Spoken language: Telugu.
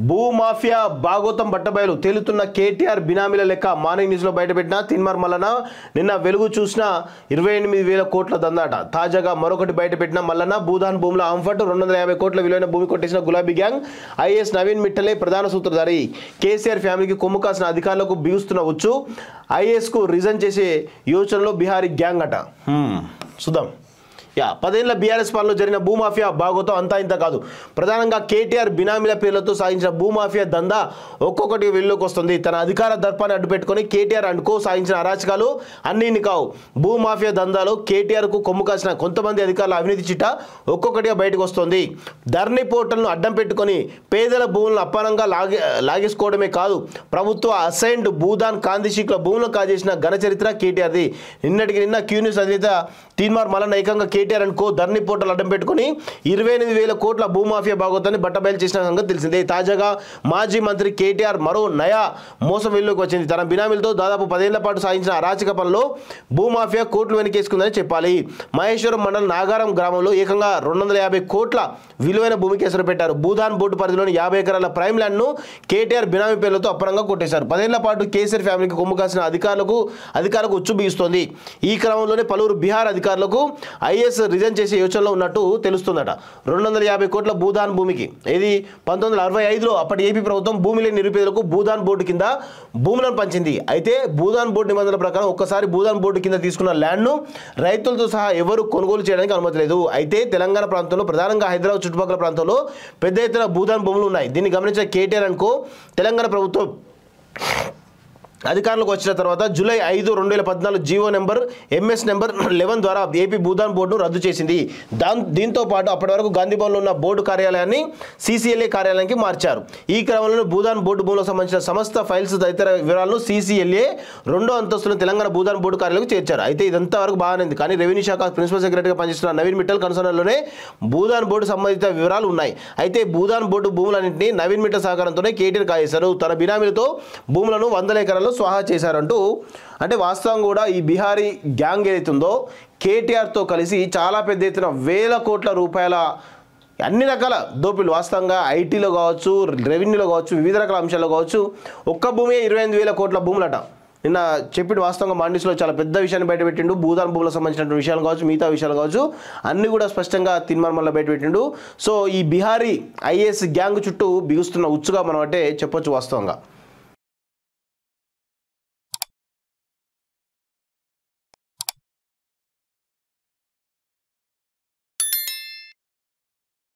భూమాఫియా భాగోతం బట్టబయలు తేలుతున్న కేటీఆర్ బినామీల లెక్క మార్నింగ్ న్యూస్లో బయటపెట్టిన తిన్మార్ మల్లన నిన్న వెలుగు చూసిన ఇరవై ఎనిమిది వేల కోట్ల దందాట తాజాగా మరొకటి బయటపెట్టిన మల్లన భూదాన్ భూముల అంఫట్ రెండు వందల యాభై కోట్ల విలువైన భూమి కొట్టేసిన గులాబీ గ్యాంగ్ ఐఏఎస్ నవీన్ మిట్టలే ప్రధాన సూత్రధారి కేసీఆర్ ఫ్యామిలీకి కొమ్ము కాసిన అధికారులకు బిగుస్తున్న వచ్చు ఐఏఎస్కు రిజైన్ చేసే యోచనలో బీహారీ గ్యాంగ్ అట హ్మ్, చూద్దాం యా పదేళ్ల బీఆర్ఎస్ పాలనలో జరిగిన భూమాఫియా బాగోతం అంతా ఇంత కాదు ప్రధానంగా కేటీఆర్ బినామీల పేర్లతో సాగించిన భూమాఫియా దందా ఒక్కొక్కటి వెలుగులోకి వస్తుంది తన అధికార దర్పాన్ని అడ్డుపెట్టుకొని కేటీఆర్ అండుకో సాగించిన అరాచకాలు అన్ని ఇన్ని కావు భూమాఫియా దందాలో కేటీఆర్కు కొమ్ము కాసిన కొంతమంది అధికారుల అవినీతి చిట్ట ఒక్కొక్కటిగా బయటకు వస్తుంది ధర్ని పోర్టల్ను అడ్డం పెట్టుకొని పేదల భూములను అప్పానంగా లాగే లాగేసుకోవడమే కాదు ప్రభుత్వ అసైన్డ్ భూదాన్ కాందిశీకుల భూములను కాజేసిన ఘన చరిత్ర కేటీఆర్ది నిన్నటికి నిన్న క్యూ న్యూస్ అధినేత తీన్మార్ మలన ఏకంగా KTR and co Dharani portal అడ్డం పెట్టుకుని ఇరవై ఎనిమిది వేల కోట్ల భూమాఫియా భాగోతాన్ని బట్టబయలు చేసిన సంగతి తెలిసిందే తాజాగా మాజీ మంత్రి కేటీఆర్ మరో నయా మోసం వెలుగులోకి వచ్చింది తన బినామీలతో దాదాపు పదేళ్ల పాటు సాగించిన అరాచక పనిలో భూమాఫియా కోట్లు వెనకేసుకుందని చెప్పాలి మహేశ్వరం మండలం నాగారం గ్రామంలో ఏకంగా రెండు వందల యాభై కోట్ల విలువైన భూమికి ఎసరు పెట్టారు భూదాన్ బోర్డు పరిధిలోని యాభై ఎకరాల ప్రైమ్ ల్యాండ్ను కేటీఆర్ బినామీ పేర్లతో అప్పనంగా కొట్టేశారు పదేళ్ల పాటు కేసీఆర్ ఫ్యామిలీకి కొమ్ము కాసిన అధికారులకు అధికారులకు ఉచ్చు బిగిస్తోంది ఈ క్రమంలోనే పలువురు బీహార్ అధికారులకు ఐఏఎస్ రిజైన్ చేసే యోచనలో ఉన్నట్టు తెలుస్తుందట రెండు వందల యాభై కోట్ల భూదాన్ భూమికి ఇది పంతొమ్మిది వందల అరవై ఐదులో అప్పటి ఏపీ ప్రభుత్వం భూమి లేని నిరుపేదలకు భూదాన్ బోర్డు కింద భూములను పంచింది అయితే భూదాన్ బోర్డు నిబంధనల ప్రకారం ఒక్కసారి భూదాన్ బోర్డు కింద తీసుకున్న ల్యాండ్ను రైతులతో సహా ఎవరు కొనుగోలు చేయడానికి అనుమతి లేదు అయితే తెలంగాణ ప్రాంతంలో ప్రధానంగా హైదరాబాద్ చుట్టుపక్కల ప్రాంతంలో పెద్ద ఎత్తున భూదాన్ భూములు ఉన్నాయి దీన్ని గమనించిన కేటీఆర్ అనుకో తెలంగాణ ప్రభుత్వం అధికారంలోకి వచ్చిన తర్వాత జూలై ఐదు రెండు వేల పద్నాలుగు GO number MS number eleven ద్వారా ఏపీ భూదాన్ బోర్డును రద్దు చేసింది దాన్ దీంతో పాటు అప్పటి వరకు గాంధీ భవన్లో ఉన్న బోర్డు కార్యాలయాన్ని సీసీఎల్ఏ కార్యాలయానికి మార్చారు ఈ క్రమంలో భూదాన్ బోర్డు భూములకు సంబంధించిన సమస్త ఫైల్స్ తదితర వివరాలను సీసీఎల్ఏ రెండో అంతస్తులో తెలంగాణ భూదాన్ బోర్డు కార్యాలయంకు చేర్చారు అయితే ఇదంతా వరకు బాగానే ఉంది కానీ రెవెన్యూ శాఖ ప్రిన్సిపల్ సెక్రటరీగా పనిచేస్తున్న నవీన్ మిట్టల్ కన్సర్న్లోనే భూదాన్ బోర్డు సంబంధిత వివరాలు ఉన్నాయి అయితే భూదాన్ బోర్డు భూములన్నింటినీ నవీన్ మిట్టల్ సహకారంతోనే కేటీఆర్ కాజేశారు తన బినామీలతో భూములను వందల ఎకరాల్లో స్వాహా చేశారంటూ అంటే వాస్తవం కూడా ఈ బీహారీ గ్యాంగ్ ఏదైతే ఉందో కేటీఆర్తో కలిసి చాలా పెద్ద ఎత్తున వేల కోట్ల రూపాయల అన్ని రకాల దోపిడీలు వాస్తవంగా ఐటీలో కావచ్చు రెవెన్యూలో కావచ్చు వివిధ రకాల అంశాల్లో కావచ్చు ఒక్క భూమి ఇరవై ఎనిమిది వేల కోట్ల భూములట నిన్న చెప్పిన వాస్తవంగా మాండిస్లో చాలా పెద్ద విషయాన్ని బయటపెట్టిండు భూదాన్ భూములకు సంబంధించిన విషయాలు కావచ్చు మిగతా విషయాలు కావచ్చు అన్ని కూడా స్పష్టంగా తిన్మర్మల్లో బయటపెట్టిండు సో ఈ బీహారీ ఐఏఎస్ గ్యాంగ్ చుట్టూ బిగుస్తున్న ఉచ్చుగా మనం అంటే చెప్పొచ్చు వాస్తవంగా